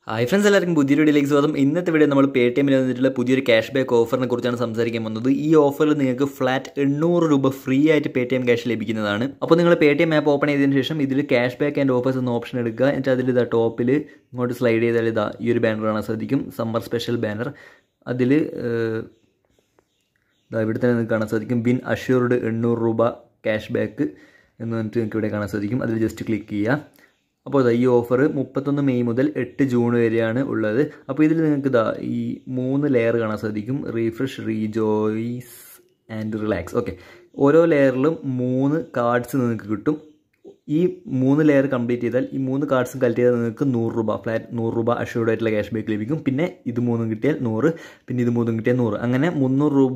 hi friends എല്ലാവർക്കും പുതിയൊരു വീഡിയോയിലേക്ക് സ്വാഗതം ഇന്നത്തെ വീഡിയോ നമ്മൾ പേ ടി എമ്മിൽ വന്നിട്ടുള്ള പുതിയൊരു ക്യാഷ് ബാക്ക് ഓഫറിനെ കുറിച്ചാണ് സംസാരിക്കാൻ വന്നത് ഈ ഓഫറിൽ നിങ്ങൾക്ക് ഫ്ലാറ്റ് എണ്ണൂറ് രൂപ ഫ്രീ ആയിട്ട് പേ ടി എം ക്യാഷ് ലഭിക്കുന്നതാണ് അപ്പോൾ നിങ്ങൾ Paytm app open ചെയ്തതിന് ശേഷം ഇതിൽ ക്യാഷ് ബാക്ക് ആൻഡ് ഓഫേഴ്സ് എന്ന ഓപ്ഷൻ എടുക്കുക എന്നിട്ട് അതിൽ ഇതാ ടോപ്പിൽ ഇങ്ങോട്ട് സ്ലൈഡ് ചെയ്താൽ ഇതാ ഈ ഒരു ബാനർ കാണാൻ സാധിക്കും സമ്മർ സ്പെഷ്യൽ ബാനർ അതിൽ ഇവിടെ തന്നെ നിങ്ങൾക്ക് കാണാൻ സാധിക്കും ബിൻ അഷ്യൂർഡ് എണ്ണൂറ് രൂപ ക്യാഷ് ബാക്ക് എന്ന് പറഞ്ഞിട്ട് നിങ്ങൾക്ക് ഇവിടെ കാണാൻ സാധിക്കും അതിൽ ജസ്റ്റ് ക്ലിക്ക് ചെയ്യുക അപ്പോൾ ഇതാ ഈ ഓഫർ മുപ്പത്തൊന്ന് മെയ് മുതൽ എട്ട് ജൂൺ വരെയാണ് ഉള്ളത് അപ്പോൾ ഇതിൽ നിങ്ങൾക്ക് ഇതാ ഈ മൂന്ന് ലെയർ കാണാൻ സാധിക്കും refresh rejoice and relax okay ഓരോ ലെയറിലും മൂന്ന് കാർഡ്സ് നിങ്ങൾക്ക് കിട്ടും ഈ മൂന്ന് ലെയർ കംപ്ലീറ്റ് ചെയ്താൽ ഈ മൂന്ന് കാർഡ്സും കളക്ട് ചെയ്താൽ നിങ്ങൾക്ക് നൂറ് രൂപ ഫ്ലാറ്റ് നൂറ് രൂപ അഷ്യൂർഡ് ആയിട്ടുള്ള ക്യാഷ് ബാക്ക് ലഭിക്കും പിന്നെ ഇത് മൂന്നും കിട്ടിയാൽ നൂറ് പിന്നെ ഇത് മൂന്നും കിട്ടിയാൽ നൂറ് അങ്ങനെ മുന്നൂറ് രൂപ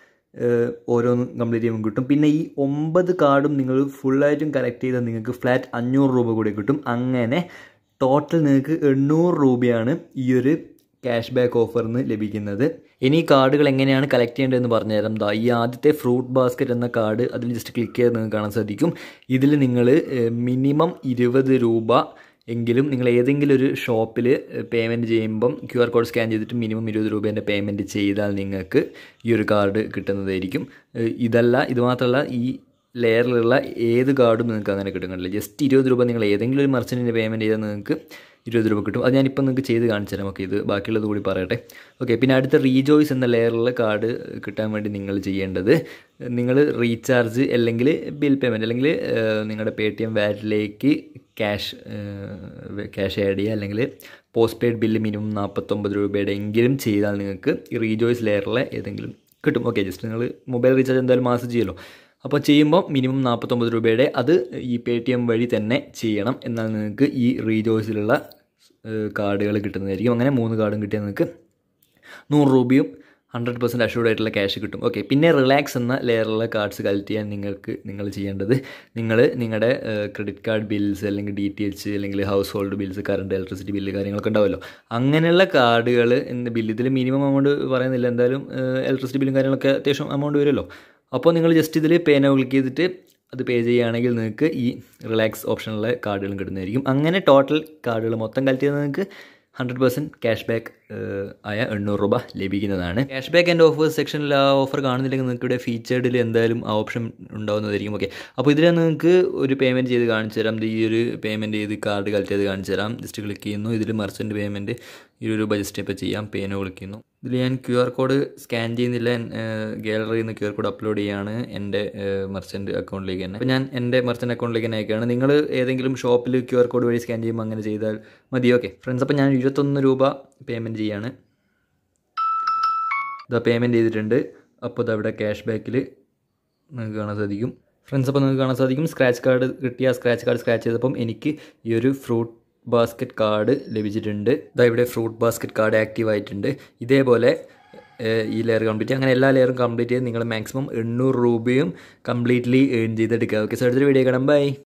ഓരോന്നും കംപ്ലീറ്റ് ചെയ്യുമ്പോൾ കിട്ടും പിന്നെ ഈ ഒമ്പത് കാർഡും നിങ്ങൾ ഫുള്ളായിട്ടും കളക്ട് ചെയ്താൽ നിങ്ങൾക്ക് ഫ്ലാറ്റ് അഞ്ഞൂറ് രൂപ കൂടി കിട്ടും അങ്ങനെ ടോട്ടൽ നിങ്ങൾക്ക് എണ്ണൂറ് രൂപയാണ് ഈ ഒരു ക്യാഷ് ബാക്ക് ഓഫറിൽ നിന്ന് ലഭിക്കുന്നത് ഇനി ഈ കാർഡുകൾ എങ്ങനെയാണ് കളക്ട് ചെയ്യേണ്ടതെന്ന് പറഞ്ഞുതരാം ദാ ഈ ആദ്യത്തെ ഫ്രൂട്ട് ബാസ്ക്കറ്റ് എന്ന കാർഡ് അതിൽ ജസ്റ്റ് ക്ലിക്ക് ചെയ്ത് നിങ്ങൾക്ക് കാണാൻ സാധിക്കും ഇതിൽ നിങ്ങൾ മിനിമം ഇരുപത് രൂപ എങ്കിലും നിങ്ങൾ ഏതെങ്കിലും ഒരു ഷോപ്പിൽ പേയ്മെൻറ്റ് ചെയ്യുമ്പം ക്യു ആർ കോഡ് സ്കാൻ ചെയ്തിട്ട് മിനിമം ഇരുപത് രൂപേൻ്റെ പേയ്മെൻറ്റ് ചെയ്താൽ നിങ്ങൾക്ക് ഈ ഒരു കാർഡ് കിട്ടുന്നതായിരിക്കും ഇതല്ല ഇത് മാത്രമല്ല ഈ ലെയറിലുള്ള ഏത് കാർഡും നിങ്ങൾക്ക് അങ്ങനെ കിട്ടുന്നില്ല ജസ്റ്റ് ഇരുപത് രൂപ നിങ്ങൾ ഏതെങ്കിലും ഒരു മർച്ചൻറ്റിൻ്റെ പേയ്മെൻറ്റ് ചെയ്താൽ നിങ്ങൾക്ക് ഇരുപത് രൂപ കിട്ടും അത് ഞാനിപ്പോൾ നിങ്ങൾക്ക് ചെയ്ത് കാണിച്ചു തരാം ഓക്കെ ഇത് ബാക്കിയുള്ളത് കൂടി പറയട്ടെ ഓക്കെ പിന്നെ അടുത്ത റീജോയ്സ് എന്ന ലെയറിലുള്ള കാർഡ് കിട്ടാൻ വേണ്ടി നിങ്ങൾ ചെയ്യേണ്ടത് നിങ്ങൾ റീചാർജ് അല്ലെങ്കിൽ ബിൽ പേയ്മെൻറ്റ് അല്ലെങ്കിൽ നിങ്ങളുടെ പേ ടി എം വാലറ്റിലേക്ക് ക്യാഷ് ക്യാഷ് ആഡ് ചെയ്യുക അല്ലെങ്കിൽ പോസ്റ്റ് പെയ്ഡ് ബില്ല് മിനിമം നാൽപ്പത്തൊമ്പത് രൂപയുടെ എങ്കിലും ചെയ്താൽ നിങ്ങൾക്ക് ഈ റീജോയ്സ് ലെയറിലെ ഏതെങ്കിലും കിട്ടും ഓക്കെ ജസ്റ്റ് നിങ്ങൾ മൊബൈൽ റീചാർജ് എന്തായാലും മാസം ചെയ്യുമല്ലോ അപ്പോൾ ചെയ്യുമ്പോൾ മിനിമം നാൽപ്പത്തൊമ്പത് രൂപയുടെ അത് ഈ പേ ടി എം വഴി തന്നെ ചെയ്യണം എന്നാൽ നിങ്ങൾക്ക് ഈ റീജോയ്സിലുള്ള കാർഡുകൾ കിട്ടുന്നതായിരിക്കും അങ്ങനെ മൂന്ന് കാർഡും കിട്ടിയാൽ നിങ്ങൾക്ക് നൂറ് രൂപയും ഹൺഡ്രഡ് പെർസെൻറ്റ് അഷ്യൂർഡ് ആയിട്ടുള്ള ക്യാഷ് കിട്ടും ഓക്കെ പിന്നെ റിലാക്സ് എന്ന ലെയറിലുള്ള കാർഡ്സ് കളക്ട് ചെയ്യാൻ നിങ്ങൾക്ക് നിങ്ങൾ ചെയ്യേണ്ടത് നിങ്ങൾ നിങ്ങളുടെ ക്രെഡിറ്റ് കാർഡ് ബിൽസ് അല്ലെങ്കിൽ ഡി ടി എച്ച് അല്ലെങ്കിൽ household bills current electricity bill കാര്യങ്ങളൊക്കെ ഉണ്ടാവുമല്ലോ അങ്ങനെയുള്ള കാർഡുകൾ എന്ന് ബില്ല് ഇതിൽ മിനിമം എമൗണ്ട് പറയുന്നില്ല എന്തായാലും ഇലക്ട്രിസിറ്റി ബില്ലും കാര്യങ്ങളൊക്കെ അത്യാവശ്യം എമൗണ്ട് വരുമല്ലോ അപ്പോൾ നിങ്ങൾ ജസ്റ്റ് ഇതിൽ പേ നോ ക്ലിക്ക് ചെയ്തിട്ട് അത് പേ ചെയ്യുകയാണെങ്കിൽ നിങ്ങൾക്ക് ഈ റിലാക്സ് ഓപ്ഷനിലെ കാർഡുകളും കിട്ടുന്നതായിരിക്കും അങ്ങനെ ടോട്ടൽ കാർഡുകൾ മൊത്തം കളക്ട് ചെയ്ത് നിങ്ങൾക്ക് ഹൺഡ്രഡ് പെർസെൻറ്റ് ക്യാഷ് ബാക്ക് ആയ എണ്ണൂറ് രൂപ ലഭിക്കുന്നതാണ് ക്യാഷ് ബാക്ക് ആൻഡ് ഓഫേഴ്സ് സെക്ഷനിൽ ആ ഓഫർ കാണുന്നില്ലെങ്കിൽ നിങ്ങൾക്ക് ഇവിടെ ഫീച്ചേർഡിൽ എന്തായാലും ആ ഓപ്ഷൻ ഉണ്ടാവുന്നതായിരിക്കും ഓക്കെ അപ്പോൾ ഇതിൽ നിങ്ങൾക്ക് ഒരു പേയ്മെൻറ്റ് ചെയ്ത് കാണിച്ചു തരാം ഈ ഒരു പേയ്മെൻറ്റ് ചെയ്ത് കാർഡ് കളക്ട് ചെയ്ത് കാണിച്ചു തരാം ജസ്റ്റ് ക്ലിക്ക് ചെയ്യുന്നു ഇതിൽ മർച്ചൻറ്റ് പേയ്മെൻറ്റ് ഇരുപത് രൂപ ജസ്റ്റ് ഇപ്പോൾ ചെയ്യാം പേനോ ക്ലിക്ക് ചെയ്യുന്നു ഇതിൽ ഞാൻ ക്യു ആർ കോഡ് സ്കാൻ ചെയ്യുന്നില്ല ഗാലറിയിൽ നിന്ന് ക്യു ആർ കോഡ് അപ്ലോഡ് ചെയ്യാണ് എൻ്റെ മർച്ചൻറ്റ് അക്കൗണ്ടിലേക്ക് തന്നെ അപ്പോൾ ഞാൻ എൻ്റെ മർച്ചൻറ്റ് അക്കൗണ്ടിലേക്ക് തന്നെ അയക്കുകയാണ് നിങ്ങൾ ഏതെങ്കിലും ഷോപ്പിൽ ക്യു ആർ കോഡ് വഴി സ്കാൻ ചെയ്യുമ്പോൾ അങ്ങനെ ചെയ്താൽ മതി ഓക്കെ ഫ്രണ്ട്സ് അപ്പോൾ ഞാൻ ഇരുപത്തൊന്ന് രൂപ പേയ്മെൻറ്റ് ചെയ്യാണ് ഇതാ പേയ്മെൻറ്റ് ചെയ്തിട്ടുണ്ട് അപ്പോൾ ഇത് അവിടെ ക്യാഷ് ബാക്കിൽ നിങ്ങൾക്ക് കാണാൻ സാധിക്കും ഫ്രണ്ട്സ് അപ്പോൾ നിങ്ങൾക്ക് കാണാൻ സാധിക്കും സ്ക്രാച്ച് കാർഡ് കിട്ടിയ സ്ക്രാച്ച് കാർഡ് സ്ക്രാച്ച് ചെയ്തപ്പം എനിക്ക് ഈ ഒരു ഫ്രൂട്ട് ബാസ്ക്കറ്റ് കാർഡ് ലഭിച്ചിട്ടുണ്ട് ഇതാ ഇവിടെ ഫ്രൂട്ട് ബാസ്ക്കറ്റ് കാർഡ് ആക്റ്റീവ് ആയിട്ടുണ്ട് ഇതേപോലെ ഈ ലെയർ കംപ്ലീറ്റ് അങ്ങനെ എല്ലാ ലെയറും കംപ്ലീറ്റ് ചെയ്ത് നിങ്ങൾ മാക്സിമം എണ്ണൂറ് രൂപയും കംപ്ലീറ്റ്ലി ഏൺ ചെയ്തെടുക്കുക ഓക്കെ സോ അടുത്തൊരു വീഡിയോ കാണാം ബൈ